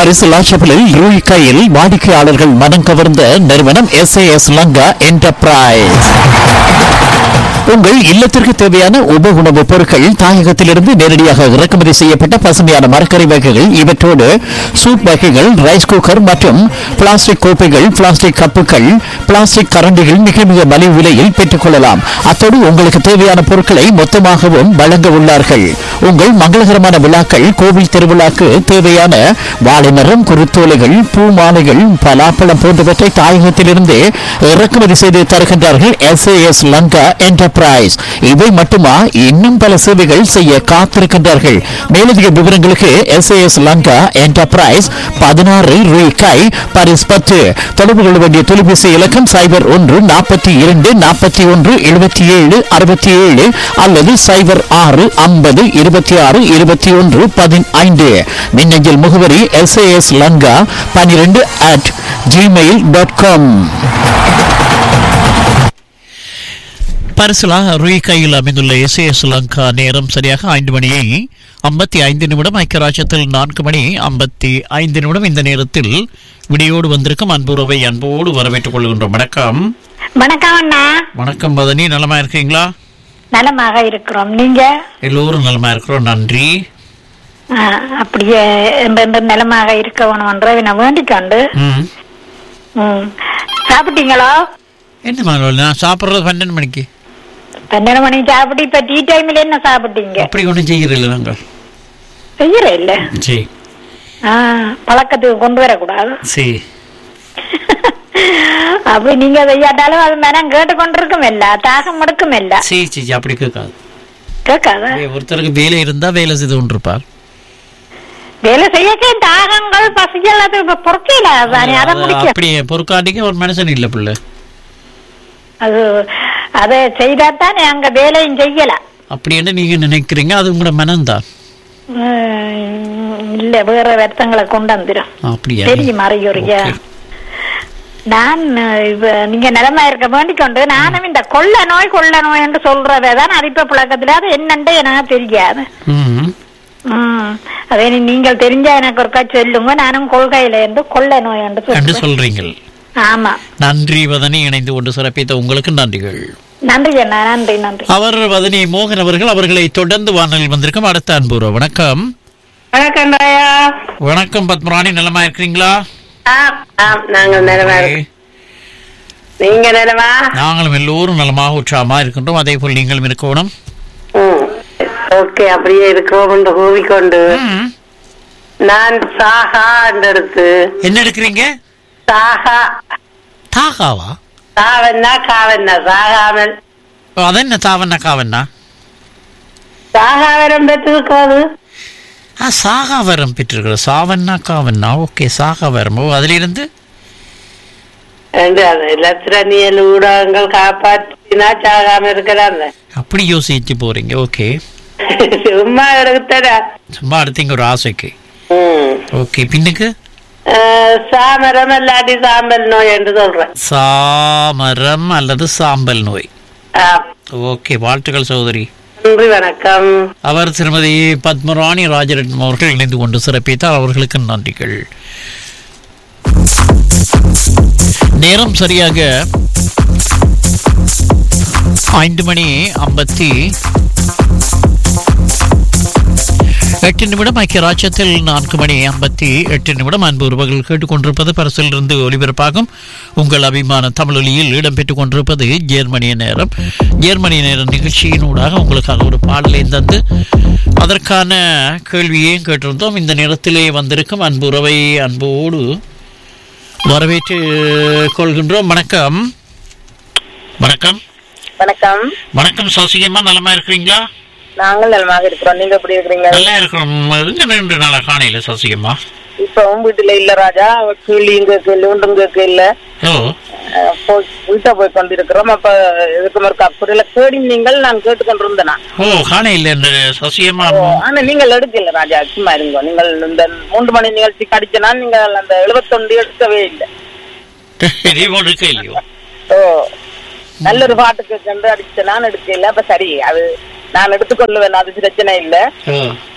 Paris லாஷபிளில் யூஇகையில் வாடிக்கையாளர்கள் மனம் கவர்ந்த நிறுவனம் எஸ்ஏஎஸ் லங்கா என்டர்பிரைஸ் உங்கள் இல்லத்திற்கு தேவையான உப உணவுப் பொருட்கள் தாயகத்திலிருந்து நேரடியாக இறக்குமதி செய்யப்பட்ட பசுமையான மரக்கறி வகைகள் இவற்றோடு சூப் வகைகள் ரைஸ் குக்கர் மற்றும் பிளாஸ்டிக் கோப்பைகள் பிளாஸ்டிக் கப்புகள் பிளாஸ்டிக் கரண்டிகள் மிக மிக மலிவு விலையில் பெற்றுக்கொள்ளலாம் அத்தோடு உங்களுக்கு தேவையான பொருட்களை மொத்தமாகவும் வழங்க உள்ளார்கள் உங்கள் மங்களகரமான விழாக்கள் கோவில் திருவிழாக்கு தேவையான வாழைமரம் குருத்தோலைகள் பூ மாலைகள் பலாப்பழம் போன்றவற்றை தாயகத்திலிருந்து இறக்குமதி செய்து தருகின்றார்கள் எஸ்ஏஎஸ் லங்கா என்டர்பிரைஸ் இவை மட்டுமா இன்னும் பல சேவைகள் செய்ய காத்திருக்கின்றார்கள் மேலதிக விவரங்களுக்கு எஸ்ஏஎஸ் லங்கா என்டர்பிரைஸ் பதினாறு ரூபாய் பாரிஸ் பத்து தொடர்பு கொள்ள வேண்டிய தொலைபேசி இலக்கம் சைபர் ஒன்று நாற்பத்தி இரண்டு நாற்பத்தி ஒன்று எழுபத்தி ஏழு அறுபத்தி ஏழு அல்லது சைபர் ஆறு ஐம்பது இருபத்தி ஆறு இருபத்தி ஒன்று பதினைந்து மின்னஞ்சல் முகவரி எஸ்ஏஎஸ் லங்கா பன்னிரெண்டு அட் ஜிமெயில் டாட் காம் பரிசுலா ரூய் கையில் அமைந்துள்ள எஸ்ஏஎஸ் லங்கா நேரம் சரியாக ஐந்து மணியை ஐம்பத்தி ஐந்து நிமிடம் ஐக்கியராஜ்யத்தில் நான்கு மணி ஐம்பத்தி ஐந்து நிமிடம் இந்த நேரத்தில் விடியோடு வந்திருக்கும் அன்புறவை அன்போடு வரவேற்றுக் கொள்கின்றோம் வணக்கம் வணக்கம் அண்ணா வணக்கம் பதனி நலமா இருக்கீங்களா நலமாக இருக்கிறோம் நீங்க எல்லோரும் நலமா இருக்கிறோம் நன்றி ஆ, அப்படியே என்றென்று நலமாக இருக்க வேணும்ன்ற நான் வேண்டிக் கொண்டு ம் ம். சாப்பிட்டீங்களோ என்ன மாணவர்கள் நான் சாப்பிட்றது பன்னெண்டு மணிக்கு பன்னெண்டு மணிக்கு சாப்பிட்டு இப்ப டீ டைம்ல என்ன சாப்பிட்டீங்க அப்படி ஒன்றும் செய்கிறீர்கள் நாங்கள் செய்யற இல்ல சரி ஆ, பழக்கத்துக்கு கொண்டு வரக்கூடாது சரி அப்படி நீங்க செய்யாட்டாலும் அது மனம் கேட்டு கொண்டிருக்கும் இல்ல தாகம் எடுக்கும் இல்ல சரி சரி அப்படி கேட்காது கேட்காத ஒருத்தருக்கு வேலை இருந்தா வேலை செய்து கொண்டிருப்பார் வேலை செய்யக்கே தாகங்கள் பசிகள் அது பொறுக்கல தானே அதை முடிக்க அப்படியே பொறுக்காட்டிக்கு ஒரு மனுஷன் இல்ல பிள்ளை அது அதை செய்தாதான் அங்க வேலையும் செய்யலாம் அப்படி என்ன நீங்க நினைக்கிறீங்க அது உங்களோட மனம்தான் உம், இல்ல வேற வருத்தங்களை கொண்டு வந்துடும் அப்படியா தெரியும் அறிகுறியா Okay. நான் அஹ், இப்ப நீங்க நிலைமை இருக்க வேண்டிக் கொண்டு நானும் இந்த கொள்ள நோய் கொள்ள நோய் என்று சொல்றதான் அரிப்ப புழக்கத்துல அது என்னண்டு எனக்கு தெரியாது ம். உம் அதே நீ- நீங்கள் தெரிஞ்சா எனக்கு ஒருக்கா சொல்லுங்க நானும் கொள்கையில இருந்து கொள்ள நோய் என்று என்று சொல்றேன் சொல்றீங்கள் ஆமா நன்றி வதனி இணைந்து கொண்டு சிறப்பித்த உங்களுக்கு நன்றிகள் நன்றி அண்ணா நன்றி நன்றி அவர் வதனி மோகன் அவர்கள் அவர்களை தொடர்ந்து வானலில் வந்திருக்கும் அடுத்த அன்புற வணக்கம் வணக்கம் ராயா வணக்கம் பத்மராணி நலமா இருக்கிறீங்களா ஆம் ஆம் நாங்கள் நிலமா இருக்கோம். நீங்க நிலமா நாங்களும் எல்லோரும் நலமாக உற்சாகமா இருக்கின்றோம் அதே போல் நீங்களும் இருக்கணும் ம் ஓகே அப்படியே இருக்கிறோம் என்று கூவிக்கொண்டு ம். நான் சாகா என்று எடுத்து என்ன எடுக்கிறீங்க சாகா தாகாவா சாவன்னா காவன்னா சாகாமல் ஓ, அதென்ன தாவண்ணா காவண்ணா சாகாவரம் பெற்றிருக்கிறது ஆ சாகாவரம் பெற்றிருக்கிற சாவண்ணா காவண்ணா ஓகே சாகாவரம் ஓ அதிலிருந்து என்று அது இலத்திரனியல் ஊடகங்கள் காப்பாற்றினா சாகாம இருக்கிறாங்க அப்படி யோசிச்சு போறீங்க ஓகே சும்மா எடுத்தடா சும்மா அடுத்தீங்க ஒரு ஆசைக்கு ம் ஓகே பின்னுக்கு அஹ், சாமரம் இல்லாட்டி சாம்பல் நோய் என்று சொல்றேன் சாமரம் அல்லது சாம்பல் நோய் ஆம். ஓகே வாழ்த்துக்கள் சகோதரி நன்றி வணக்கம் அவர் திருமதி பத்மராணி ராஜரட்னம் அவர்கள் இணைந்து கொண்டு சிறப்பித்தார் அவர்களுக்கு நன்றிகள் நேரம் சரியாக ஐந்து மணி ஐம்பத்தி எட்டு நிமிடம் ஐக்கிய ராஜ்யத்தில் நான்கு மணி ஐம்பத்தி எட்டு நிமிடம் அன்பு உறவுகள் கேட்டுக்கொண்டிருப்பது பரிசிலிருந்து ஒலிபரப்பாகும் உங்கள் அபிமான தமிழொலியில் இடம்பெற்றுக் கொண்டிருப்பது ஜெர்மனிய நேரம் ஜெர்மனிய நேர நிகழ்ச்சியினூடாக உங்களுக்காக ஒரு பாடலை தந்து அதற்கான கேள்வியையும் கேட்டிருந்தோம் இந்த நேரத்திலே வந்திருக்கும் அன்பு உறவை அன்போடு வரவேற்று கொள்கின்றோம் வணக்கம் வணக்கம் வணக்கம் வணக்கம் சசிகமா நலமா இருக்கிறீங்களா நாங்கள் நலமாக இருக்கிறோம் நீங்க எப்படி இருக்கிறீங்க நல்லா இருக்கிறோம் எங்க ரெண்டு நாளா காணையில சசிகமா இப்பவும் வீட்டுல இல்ல ராஜா கீழி இங்க கேள்வி ஒன்றும் கேட்க இல்ல ஓ அஹ் போய் வீட்டை போய் கொண்டிருக்கிறோம் அப்ப இதுக்கு ஒரு கப்புரில கேடி நீங்கள் நான் கேட்டுக்கொண்டிருந்தேனா ஓ காணையில இந்த சசிகமா ஆனா நீங்கள் எடுக்கல ராஜா சும்மா இருங்க நீங்கள் இந்த மூன்று மணி நிகழ்ச்சி கடிச்சனா நீங்கள் அந்த எழுபத்தொண்டு எடுக்கவே இல்லை ரீமோட் இருக்கா இல்லையோ ஓ நல்ல ஒரு பாட்டுக்கு சென்று அடிச்ச நான் எடுக்கல அப்ப சரி அது நான் எடுத்துக்கொள்ளுவேன் அது பிரச்சனை இல்ல ஓ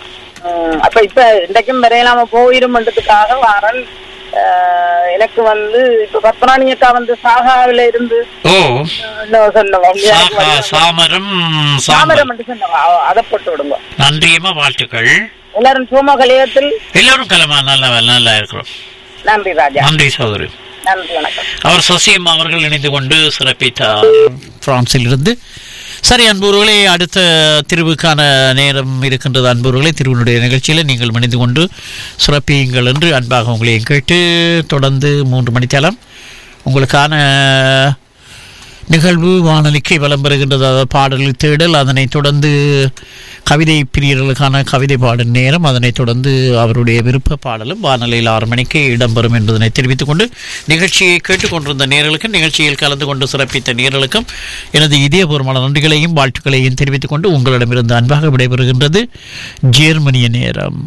உம், அப்ப இப்ப இன்றைக்கும் வரையலாம போயிருமன்றதுக்காக வாரன் அஹ், எனக்கு வந்து இப்ப பத்மராணி அக்கா வந்து சாகாவில இருந்து ஓ இன்னும் சொன்னவா சாகா சாமரம் சாமரம் சாமரம் என்று சொன்னவா அதை போட்டு விடுங்க நன்றியம்மா வாழ்த்துக்கள் எல்லாரும் சோம கலையத்தில் எல்லாரும் கிளம்ப நல்லா நல்லா இருக்கிறோம் நன்றி ராஜா நன்றி சகோதரி நன்றி வணக்கம் அவர் சசியம் அவர்கள் இணைந்து கொண்டு சிறப்பித்தார் பிரான்சில் இருந்து சரி அன்புறவுகளே அடுத்த திருவுக்கான நேரம் இருக்கின்றது அன்புறவுகளே திருவினுடைய நிகழ்ச்சியில் நீங்கள் மணிந்து கொண்டு சிறப்பியுங்கள் என்று அன்பாக உங்களையும் கேட்டு தொடர்ந்து மூன்று மணித்தேலம் உங்களுக்கான நிகழ்வு வானொலிக்கு வலம் பெறுகின்றது அதாவது பாடல்கள் தேடல் அதனைத் தொடர்ந்து கவிதை பிரியர்களுக்கான கவிதை பாடல் நேரம் அதனைத் தொடர்ந்து அவருடைய விருப்ப பாடலும் வானொலியில் ஆறு மணிக்கு இடம்பெறும் என்பதனை தெரிவித்துக் கொண்டு நிகழ்ச்சியை கேட்டுக்கொண்டிருந்த நேர்களுக்கும் நிகழ்ச்சியில் கலந்து கொண்டு சிறப்பித்த நேர்களுக்கும் எனது இதயபூர்வமான நன்றிகளையும் வாழ்த்துக்களையும் தெரிவித்துக் கொண்டு உங்களிடமிருந்து அன்பாக விடைபெறுகின்றது ஜேர்மனிய நேரம்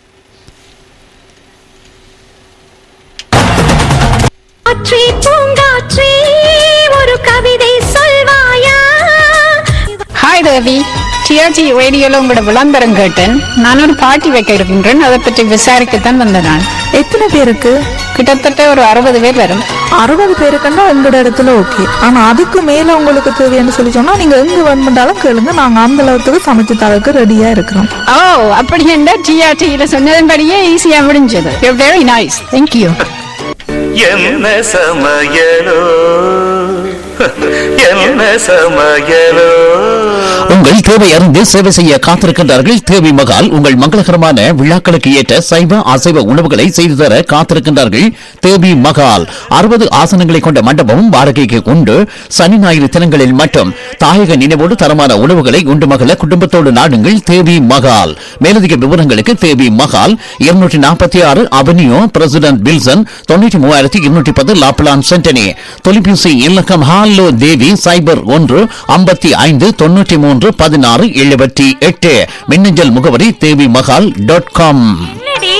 காற்றே பூங்காற்றே ஒரு கவிதை சொல்வாயா ஹாய் தேவி டிஆர்ஜி ரேடியோல உங்களோட விளம்பரம் கேட்டேன் நான் ஒரு பார்ட்டி வைக்க இருக்கின்றேன் அதை பற்றி விசாரிக்கத்தான் வந்தேன் நான் எத்தனை பேருக்கு கிட்டத்தட்ட ஒரு அறுபது பேர் வரும் அறுபது பேருக்குன்னா எங்களோட இடத்துல ஓகே ஆனா அதுக்கு மேல உங்களுக்கு தேவைன்னு சொல்லி சொன்னா நீங்க எங்க வேணுமெண்டாலும் கேளுங்க நாங்க அந்த அளவுக்கு சமைச்சு தரக்கு ரெடியா இருக்கிறோம் ஓ அப்படி என்ன டிஆர்டியில சொன்னதன்படியே ஈஸியா முடிஞ்சது வெரி நைஸ் தேங்க்யூ என்ன சமையலோ என்ன சமையலோ உங்கள் தேவை அறிந்து சேவை செய்ய காத்திருக்கின்றார்கள் தேவி மகால் உங்கள் மங்களகரமான விழாக்களுக்கு ஏற்ற சைவ அசைவ உணவுகளை செய்து தர காத்திருக்கின்றார்கள் தேவி மகால் அறுபது ஆசனங்களை கொண்ட மண்டபமும் வாடகைக்கு உண்டு சனி ஞாயிறு தினங்களில் மட்டும் தாயக நினைவோடு தரமான உணவுகளை உண்டு மகள குடும்பத்தோடு நாடுங்கள் தேவி மகால் மேலதிக விவரங்களுக்கு தேவி மகால் இருநூற்றி நாற்பத்தி ஆறு அவென்யூ பிரசிடென்ட் வில்சன் தொண்ணூற்றி மூவாயிரத்தி இருநூற்றி பத்து லாப்லான் சென்டனி தொலைபேசி இலக்கம் ஹாலோ தேவி சைபர் ஒன்று ஐம்பத்தி ஐந்து தொண்ணூற்றி மூன்று பதினாறு எழுபத்தி எட்டு மின்னஞ்சல் முகவரி தேவி மகால் டாட் காம் என்னடி